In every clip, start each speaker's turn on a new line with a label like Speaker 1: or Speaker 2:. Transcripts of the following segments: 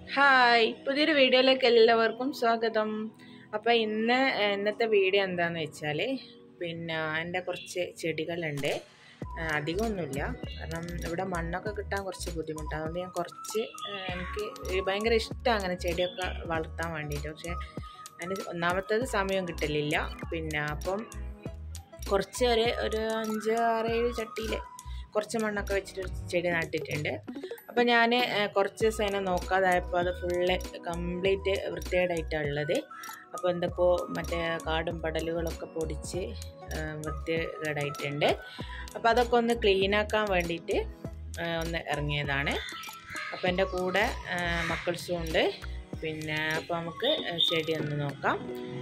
Speaker 1: hi പുതിയൊരു വീഡിയോയിലേക്ക് എല്ലാവർക്കും സ്വാഗതം അപ്പോൾ ഇന്ന് ഏഹ്, ഇന്നത്തെ വീഡിയോ എന്താണെന്ന് വെച്ചാൽ പിന്നെ എൻ്റെ കുറച്ച് ചെടികളുണ്ട് ഏഹ്, അധികമൊന്നുമില്ല കാരണം ഇവിടെ മണ്ണൊക്കെ കിട്ടാൻ കുറച്ച് ബുദ്ധിമുട്ടാണ് അതുകൊണ്ട് ഞാൻ കുറച്ച് ഏഹ്, എനിക്ക് ഭയങ്കര ഇഷ്ടമാണ് അങ്ങനെ ചെടിയൊക്കെ വളർത്താൻ വേണ്ടിയിട്ട് പക്ഷേ അതിന് ഒന്നാമത്തേത് സമയം കിട്ടലില്ല പിന്നെ അപ്പം കുറച്ച് ഒരു ഒരു അഞ്ച് ആറേഴ് ചട്ടിയിൽ കുറച്ച് മണ്ണൊക്കെ വെച്ചിട്ട് ഒരു ചെടി നട്ടിട്ടുണ്ട് അപ്പോൾ ഞാൻ കുറച്ച് ദിവസം അതിനെ നോക്കാതായപ്പോൾ അത് ഫുള്ള് കംപ്ലീറ്റ് വൃത്തികേടായിട്ടാണ് ഉള്ളത് അപ്പോൾ എന്തൊക്കെയോ മറ്റേ കാടും പടലുകളൊക്കെ പൊടിച്ച് ആ, വൃത്തികേടായിട്ടുണ്ട് അപ്പോൾ അതൊക്കെ ഒന്ന് ക്ലീനാക്കാൻ വേണ്ടിയിട്ട് ആ, ഒന്ന് ഇറങ്ങിയതാണ് അപ്പോൾ എൻ്റെ കൂടെ ആ, മക്കൾസും ഉണ്ട് പിന്നെ അപ്പോൾ നമുക്ക് ചെടി ഒന്ന് നോക്കാം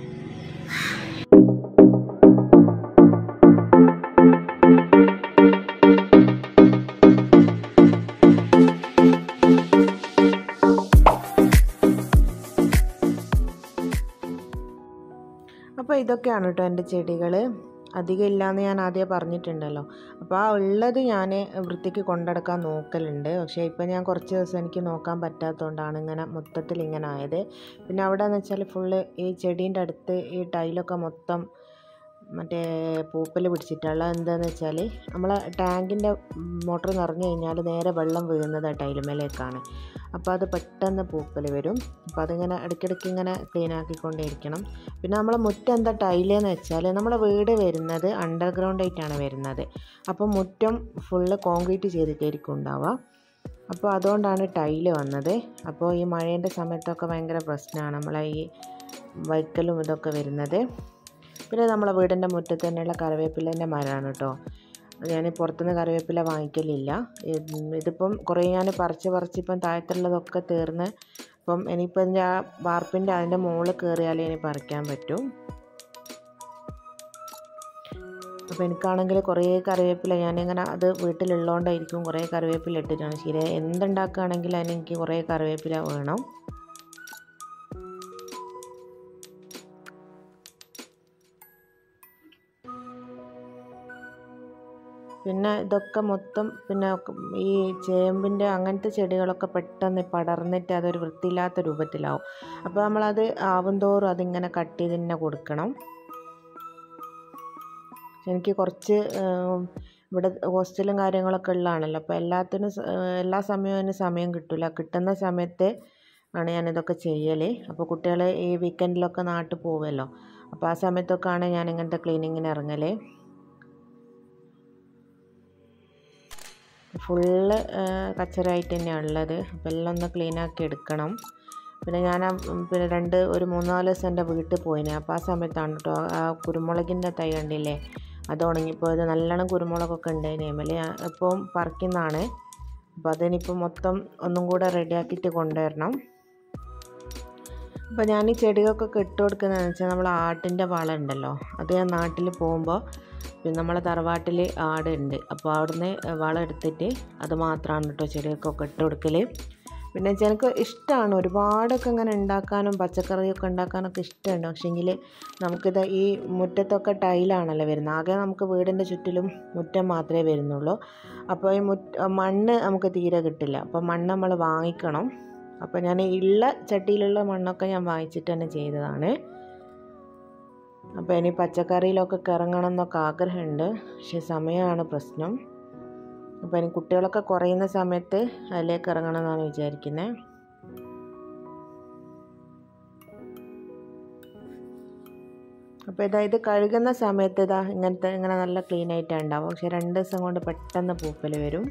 Speaker 1: അപ്പോൾ ഇതൊക്കെയാണ് കേട്ടോ എൻ്റെ ചെടികൾ അധികം ഇല്ലയെന്ന് ഞാൻ ആദ്യം പറഞ്ഞിട്ടുണ്ടല്ലോ അപ്പോൾ ആ ഉള്ളത് ഞാൻ വൃത്തിക്ക് കൊണ്ടെടുക്കാൻ നോക്കലുണ്ട് പക്ഷേ ഇപ്പം ഞാൻ കുറച്ച് ദിവസം എനിക്ക് നോക്കാൻ പറ്റാത്തതുകൊണ്ടാണ് ഇങ്ങനെ മൊത്തത്തിൽ ഇങ്ങനെ ആയത് പിന്നെ അവിടെ എന്ന് വെച്ചാൽ ഫുള്ള് ഈ ചെടീൻ്റെ അടുത്ത് ഈ ടൈലൊക്കെ മൊത്തം മറ്റേ പൂപ്പൽ പിടിച്ചിട്ടുള്ള എന്താണെന്ന് വെച്ചാൽ നമ്മളെ ടാങ്കിൻ്റെ മോട്ടർ നിറഞ്ഞു കഴിഞ്ഞാൽ നേരെ വെള്ളം വീഴുന്നത് ആ ടൈലുമേലേക്കാണ് അപ്പോൾ അത് പെട്ടെന്ന് പൂപ്പൽ വരും അപ്പോൾ അതിങ്ങനെ ഇടയ്ക്കിടയ്ക്ക് ഇങ്ങനെ ക്ലീൻ ആക്കിക്കൊണ്ടേയിരിക്കണം പിന്നെ നമ്മളെ മുറ്റം എന്താ ടൈലെന്ന് വെച്ചാൽ നമ്മുടെ വീട് വരുന്നത് അണ്ടർഗ്രൗണ്ട് ആയിട്ടാണ് വരുന്നത് അപ്പോൾ മുറ്റം ഫുള്ള് കോൺക്രീറ്റ് ചെയ്തിട്ടായിരിക്കും ഉണ്ടാവുക അപ്പോൾ അതുകൊണ്ടാണ് ടൈല് വന്നത് അപ്പോൾ ഈ മഴേൻ്റെ സമയത്തൊക്കെ ഭയങ്കര പ്രശ്നമാണ് നമ്മളെ ഈ വൈക്കലും ഇതൊക്കെ വരുന്നത് പിന്നെ നമ്മളെ വീടിൻ്റെ മുറ്റത്ത് തന്നെയുള്ള കറിവേപ്പിലേൻ്റെ മരമാണ് കേട്ടോ ഞാൻ പുറത്തുനിന്ന് കറിവേപ്പില വാങ്ങിക്കലില്ല ഇത് ഇതിപ്പം കുറേ ഞാൻ പറിച്ച് പറിച്ച് ഇപ്പം താഴത്തുള്ളതൊക്കെ തീർന്ന് അപ്പം ഇനിയിപ്പോൾ ഇതിൻ്റെ ആ വാർപ്പിൻ്റെ അതിൻ്റെ മുകളിൽ കയറിയാലേ ഇനി പറിക്കാൻ പറ്റും അപ്പോൾ എനിക്കാണെങ്കിൽ കുറേ കറിവേപ്പില ഞാനിങ്ങനെ അത് വീട്ടിലുള്ളതുകൊണ്ടായിരിക്കും കുറേ കറിവേപ്പില ഇട്ടിട്ടാണ് ശരി എന്തുണ്ടാക്കുകയാണെങ്കിൽ അതിന് എനിക്ക് കുറേ കറിവേപ്പില വേണം പിന്നെ ഇതൊക്കെ മൊത്തം പിന്നെ ഈ ചേമ്പിൻ്റെ അങ്ങനത്തെ ചെടികളൊക്കെ പെട്ടെന്ന് പടർന്നിട്ട് അതൊരു വൃത്തിയില്ലാത്ത രൂപത്തിലാവും അപ്പോൾ നമ്മളത് ആവും തോറും അതിങ്ങനെ കട്ട് ചെയ്ത് തന്നെ കൊടുക്കണം എനിക്ക് കുറച്ച് ഏം, ഇവിടെ ഹോസ്റ്റലും കാര്യങ്ങളൊക്കെ ഉള്ളതാണല്ലോ അപ്പോൾ എല്ലാത്തിനും സ- ഏഹ് എല്ലാ സമയവും അതിന് സമയം കിട്ടില്ല കിട്ടുന്ന സമയത്ത് ആണ് ഞാനിതൊക്കെ ചെയ്യൽ അപ്പോൾ കുട്ടികൾ ഈ വീക്കെൻഡിലൊക്കെ നാട്ടിൽ പോവുമല്ലോ അപ്പോൾ ആ സമയത്തൊക്കെ ആണ് ഞാൻ ഇങ്ങനത്തെ ക്ലീനിങ്ങിന് ഇറങ്ങൽ ഫുള്ള് കച്ചറായിട്ട് തന്നെയാണ് ഉള്ളത് അപ്പോൾ എല്ലാം ഒന്ന് ക്ലീൻ ആക്കി എടുക്കണം പിന്നെ ഞാൻ ആ, ഉം, പിന്നെ രണ്ട് ഒരു മൂന്നാല് ദിവസം എൻ്റെ വീട്ടിൽ പോയിന് അപ്പോൾ ആ സമയത്താണ് കേട്ടോ ആ കുരുമുളകിൻ്റെ തൈ കണ്ടില്ലേ അത് ഉണങ്ങിപ്പോയത് നല്ലോണം കുരുമുളകൊക്കെ ഉണ്ടായിന് അതിൽ ഇപ്പം പറിക്കുന്നതാണ് അപ്പോൾ അതിനിപ്പോൾ മൊത്തം ഒന്നും കൂടെ റെഡിയാക്കിയിട്ട് കൊണ്ടുവരണം അപ്പോൾ ഞാൻ ഈ ചെടികൾക്കൊക്കെ ഇട്ട് കൊടുക്കുന്നതെന്ന് വെച്ചാൽ നമ്മൾ ആട്ടിൻ്റെ വളം ഉണ്ടല്ലോ അത് ഞാൻ നാട്ടിൽ പോകുമ്പോൾ പിന്നെ നമ്മളെ തറവാട്ടിൽ ആടുണ്ട് അപ്പോൾ അവിടുന്ന് വളം എടുത്തിട്ട് അത് മാത്രമാണ് കേട്ടോ ചെടികൾക്കൊക്കെ ഇട്ട് കൊടുക്കൽ പിന്നെ വെച്ചാൽ എനിക്ക് ഇഷ്ടമാണ് ഒരുപാടൊക്കെ ഇങ്ങനെ ഉണ്ടാക്കാനും പച്ചക്കറിയൊക്കെ ഉണ്ടാക്കാനൊക്കെ ഇഷ്ടമുണ്ട് പക്ഷേങ്കിൽ നമുക്കിത് ഈ മുറ്റത്തൊക്കെ ടൈലാണല്ലോ വരുന്നത് ആകെ നമുക്ക് വീടിൻ്റെ ചുറ്റിലും മുറ്റം മാത്രമേ വരുന്നുള്ളൂ അപ്പോൾ ഈ മുറ്റ മണ്ണ് നമുക്ക് തീരെ കിട്ടില്ല അപ്പോൾ മണ്ണ് നമ്മൾ വാങ്ങിക്കണം അപ്പോൾ ഞാൻ ഉള്ള ചട്ടിയിലുള്ള മണ്ണൊക്കെ ഞാൻ വാങ്ങിച്ചിട്ട് തന്നെ ചെയ്തതാണ് അപ്പോൾ ഇനി പച്ചക്കറിയിലൊക്കെ ഇറങ്ങണം എന്നൊക്കെ ആഗ്രഹമുണ്ട് പക്ഷേ സമയമാണ് പ്രശ്നം അപ്പോൾ ഇനി കുട്ടികളൊക്കെ കുറയുന്ന സമയത്ത് അതിലേക്ക് ഇറങ്ങണം എന്നാണ് വിചാരിക്കുന്നത് അപ്പോൾ ഇതാ ഇത് കഴുകുന്ന സമയത്ത് ഇതാ ഇങ്ങനത്തെ ഇങ്ങനെ നല്ല ക്ലീൻ ആയിട്ടാണ് ഉണ്ടാവും പക്ഷേ രണ്ട് ദിവസം കൊണ്ട് പെട്ടെന്ന് പൂപ്പൽ വരും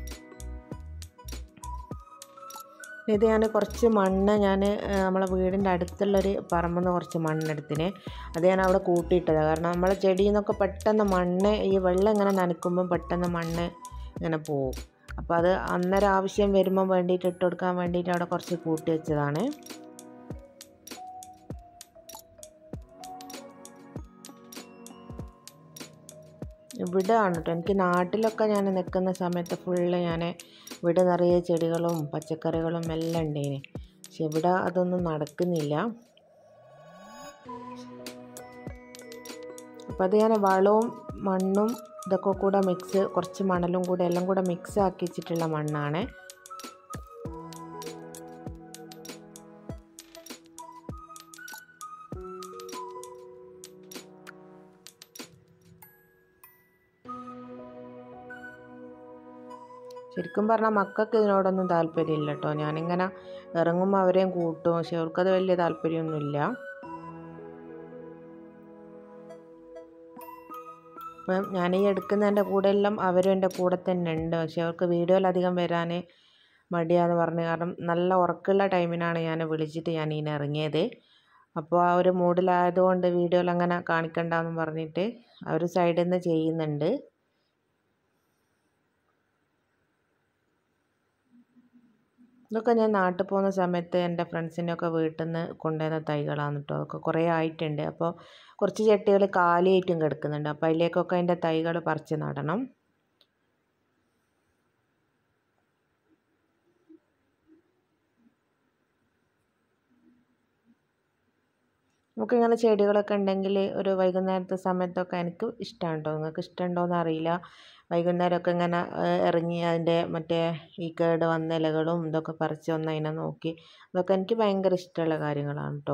Speaker 1: ഇത് ഞാൻ കുറച്ച് മണ്ണ് ഞാൻ നമ്മളെ വീടിൻ്റെ അടുത്തുള്ളൊരു പറമ്പിൽ നിന്ന് കുറച്ച് മണ്ണെടുത്തിന് അത് ഞാൻ അവിടെ കൂട്ടിയിട്ടതാണ് കാരണം നമ്മളെ ചെടിയിൽ നിന്നൊക്കെ പെട്ടെന്ന് മണ്ണ് ഈ വെള്ളം ഇങ്ങനെ നനയ്ക്കുമ്പം പെട്ടെന്ന് മണ്ണ് ഇങ്ങനെ പോവും അപ്പോൾ അത് അന്നേരം ആവശ്യം വരുമ്പം വേണ്ടിയിട്ട് ഇട്ട് കൊടുക്കാൻ വേണ്ടിയിട്ട് അവിടെ കുറച്ച് കൂട്ടി വെച്ചതാണ് ഇവിടെ ആണ് കേട്ടോ എനിക്ക് നാട്ടിലൊക്കെ ഞാൻ നിൽക്കുന്ന സമയത്ത് ഫുള്ള് ഞാൻ ഇവിടെ നിറയെ ചെടികളും പച്ചക്കറികളും എല്ലാം ഉണ്ടേനെ പക്ഷെ ഇവിടെ അതൊന്നും നടക്കുന്നില്ല അപ്പോൾ അത് ഞാൻ വളവും മണ്ണും ഇതൊക്കെ കൂടെ മിക്സ് കുറച്ച് മണലും കൂടെ എല്ലാം കൂടെ മിക്സ് ആക്കി വെച്ചിട്ടുള്ള മണ്ണാണ് ശരിക്കും പറഞ്ഞാൽ മക്കൾക്ക് ഇതിനോടൊന്നും താല്പര്യമില്ല കേട്ടോ ഞാനിങ്ങനെ ഇറങ്ങുമ്പോൾ അവരെയും കൂട്ടും പക്ഷെ അവർക്കത് വലിയ താല്പര്യമൊന്നുമില്ല അപ്പം ഞാൻ ഈ എടുക്കുന്നതിൻ്റെ കൂടെ എല്ലാം അവരും എൻ്റെ കൂടെ തന്നെ ഉണ്ട് പക്ഷെ അവർക്ക് വീഡിയോയിൽ അധികം വരാൻ മടിയാന്ന് പറഞ്ഞു കാരണം നല്ല ഉറക്കമുള്ള ടൈമിനാണ് ഞാൻ വിളിച്ചിട്ട് ഞാൻ ഇതിന് ഇറങ്ങിയത് അപ്പോൾ ആ ഒരു മൂഡിലായതുകൊണ്ട് വീഡിയോയിൽ അങ്ങനെ കാണിക്കണ്ടെന്ന് പറഞ്ഞിട്ട് അവർ സൈഡിൽ നിന്ന് ചെയ്യുന്നുണ്ട് ഇതൊക്കെ ഞാൻ നാട്ടിൽ പോകുന്ന സമയത്ത് എൻ്റെ ഫ്രണ്ട്സിൻ്റെയൊക്കെ വീട്ടിൽ നിന്ന് കൊണ്ടുവന്ന തൈകളാണ് കേട്ടോ അതൊക്കെ കുറേ ആയിട്ടുണ്ട് അപ്പോൾ കുറച്ച് ചട്ടികൾ കാലിയായിട്ടും കിടക്കുന്നുണ്ട് അപ്പോൾ അതിലേക്കൊക്കെ അതിൻ്റെ തൈകൾ പറിച്ച് നടണം നമുക്കിങ്ങനെ ചെടികളൊക്കെ ഉണ്ടെങ്കിൽ ഒരു വൈകുന്നേരത്തെ സമയത്തൊക്കെ എനിക്ക് ഇഷ്ടമാണ് കേട്ടോ നിങ്ങൾക്ക് ഇഷ്ടമുണ്ടോയെന്ന് അറിയില്ല വൈകുന്നേരമൊക്കെ ഇങ്ങനെ ഇറങ്ങി അതിൻ്റെ മറ്റേ ഈ കേട് വന്ന ഇലകളും ഇതൊക്കെ പറിച്ച് ഒന്ന് അതിനെ നോക്കി അതൊക്കെ എനിക്ക് ഭയങ്കര ഇഷ്ടമുള്ള കാര്യങ്ങളാണ് കേട്ടോ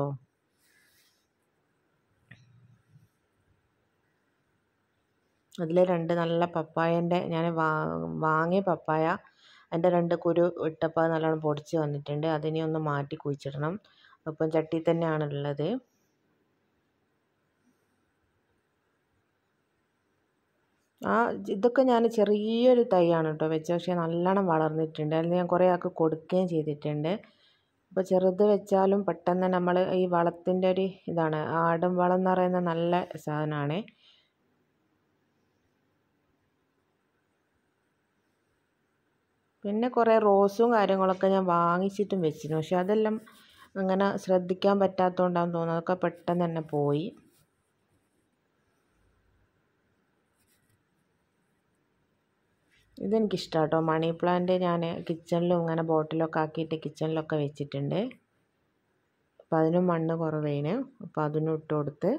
Speaker 1: അതിൽ രണ്ട് നല്ല പപ്പായൻ്റെ ഞാൻ വാങ്ങിയ പപ്പായ അതിൻ്റെ രണ്ട് കുരു ഇട്ടപ്പോൾ അത് നല്ലോണം പൊടിച്ച് വന്നിട്ടുണ്ട് അതിനെ ഒന്ന് മാറ്റി കുഴിച്ചിടണം അപ്പം ചട്ടി തന്നെയാണ് ഉള്ളത് ആ ഇതൊക്കെ ഞാൻ ചെറിയൊരു തൈയാണ് കേട്ടോ വെച്ചത് പക്ഷേ നല്ലോണം വളർന്നിട്ടുണ്ട് അതിൽ ഞാൻ കുറേ ആൾക്ക് കൊടുക്കുകയും ചെയ്തിട്ടുണ്ട് അപ്പോൾ ചെറുത് വെച്ചാലും പെട്ടെന്ന് നമ്മൾ ഈ വളത്തിൻ്റെ ഒരു ഇതാണ് ആടും വളം എന്ന് പറയുന്ന നല്ല സാധനമാണ് പിന്നെ കുറേ റോസും കാര്യങ്ങളൊക്കെ ഞാൻ വാങ്ങിച്ചിട്ടും വെച്ചിരുന്നു പക്ഷെ അതെല്ലാം അങ്ങനെ ശ്രദ്ധിക്കാൻ പറ്റാത്തതുകൊണ്ടാണെന്ന് തോന്നുന്നു അതൊക്കെ പെട്ടെന്ന് തന്നെ പോയി ഇതെനിക്കിഷ്ടമാണ് കേട്ടോ മണി പ്ലാന്റ് ഞാൻ കിച്ചണിലും ഇങ്ങനെ ബോട്ടിലൊക്കെ ആക്കിയിട്ട് കിച്ചണിലൊക്കെ വെച്ചിട്ടുണ്ട് അപ്പോൾ അതിനും മണ്ണ് കുറവേന് അപ്പോൾ അതിനും ഇട്ട് കൊടുത്ത്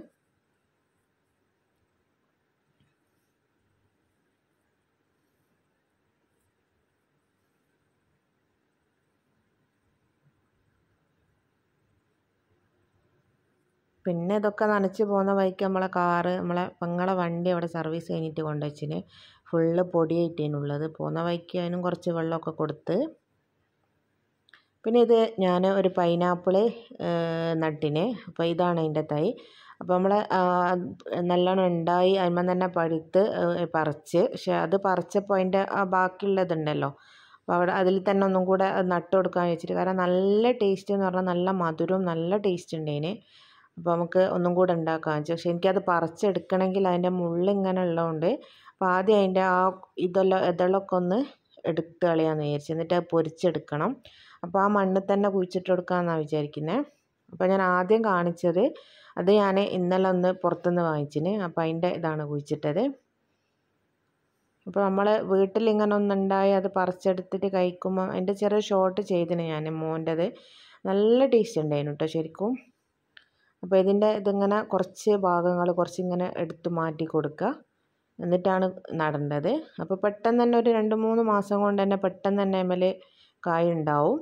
Speaker 1: പിന്നെ ഇതൊക്കെ നനച്ച് പോകുന്ന വഴിക്ക് നമ്മളെ കാറ് നമ്മളെ പെങ്ങളെ വണ്ടി അവിടെ സർവീസ് കഴിഞ്ഞിട്ട് കൊണ്ടുവച്ചിന് ഫുള്ള് പൊടിയായിട്ടേനുള്ളത് പോകുന്ന വഴിക്ക് അതിനും കുറച്ച് വെള്ളമൊക്കെ കൊടുത്ത് പിന്നെ ഇത് ഞാൻ ഒരു പൈനാപ്പിൾ നട്ടിന് അപ്പോൾ ഇതാണ് അതിൻ്റെ തൈ അപ്പോൾ നമ്മൾ നല്ലോണം ഉണ്ടായി അതിന്മേൽ തന്നെ പഴുത്ത് പറിച്ച് പക്ഷെ അത് പറിച്ചപ്പോൾ അതിൻ്റെ ആ ബാക്കിയുള്ളതുണ്ടല്ലോ അപ്പോൾ അവിടെ അതിൽ തന്നെ ഒന്നും കൂടെ നട്ട് കൊടുക്കാൻ വെച്ചിട്ട് കാരണം നല്ല ടേസ്റ്റ് എന്ന് പറഞ്ഞാൽ നല്ല മധുരവും നല്ല ടേസ്റ്റ് ഉണ്ട് അതിന് അപ്പോൾ നമുക്ക് ഒന്നും കൂടെ ഉണ്ടാക്കാൻ വെച്ചു പക്ഷെ എനിക്കത് പറിച്ചെടുക്കണമെങ്കിൽ അതിൻ്റെ മുള്ളിങ്ങനെ ഉള്ളതുകൊണ്ട് അപ്പോൾ ആദ്യം അതിൻ്റെ ആ ഇതെല്ലാം ഇതളൊക്കെ ഒന്ന് എടുത്ത് കളയാമെന്ന് വിചാരിച്ചു എന്നിട്ട് അത് പൊരിച്ചെടുക്കണം അപ്പോൾ ആ മണ്ണിൽ തന്നെ കുഴിച്ചിട്ട് കൊടുക്കാമെന്നാണ് വിചാരിക്കുന്നത് അപ്പോൾ ഞാൻ ആദ്യം കാണിച്ചത് അത് ഞാൻ ഇന്നലെ ഒന്ന് പുറത്തുനിന്ന് വാങ്ങിച്ചിന് അപ്പോൾ അതിൻ്റെ ഇതാണ് കുഴിച്ചിട്ടത് അപ്പോൾ നമ്മൾ വീട്ടിൽ ഇങ്ങനെ ഒന്നുണ്ടായി അത് പറിച്ചെടുത്തിട്ട് കഴിക്കുമ്പോൾ അതിൻ്റെ ചെറിയ ഷോർട്ട് ചെയ്തിന് ഞാൻ മോൻ്റെത് നല്ല ടേസ്റ്റ് ഉണ്ടായിരുന്നു കേട്ടോ ശരിക്കും അപ്പോൾ ഇതിൻ്റെ ഇതിങ്ങനെ കുറച്ച് ഭാഗങ്ങൾ കുറച്ച് ഇങ്ങനെ എടുത്ത് മാറ്റി കൊടുക്കുക എന്നിട്ടാണ് നടേണ്ടത് അപ്പോൾ പെട്ടെന്ന് തന്നെ ഒരു രണ്ട് മൂന്ന് മാസം കൊണ്ട് തന്നെ പെട്ടെന്ന് തന്നെ അതിൽ കായ ഉണ്ടാവും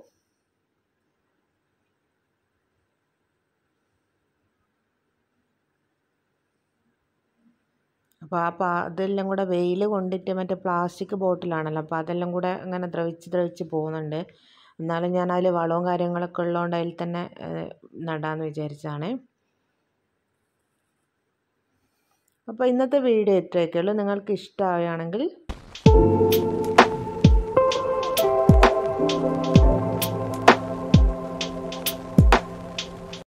Speaker 1: അപ്പോൾ ആ പാ അതെല്ലാം കൂടെ വെയിൽ കൊണ്ടിട്ട് മറ്റേ പ്ലാസ്റ്റിക് ബോട്ടിലാണല്ലോ അപ്പോൾ അതെല്ലാം കൂടെ അങ്ങനെ ദ്രവിച്ച് ദ്രവിച്ച് പോകുന്നുണ്ട് എന്നാലും ഞാൻ അതിൽ വളവും കാര്യങ്ങളൊക്കെ ഉള്ളതുകൊണ്ട് അതിൽ തന്നെ നടാമെന്ന് വിചാരിച്ചാണ് അപ്പോൾ ഇന്നത്തെ വീഡിയോ ഇത്രയൊക്കെ ഉള്ളൂ നിങ്ങൾക്ക് ഇഷ്ടമാവുകയാണെങ്കിൽ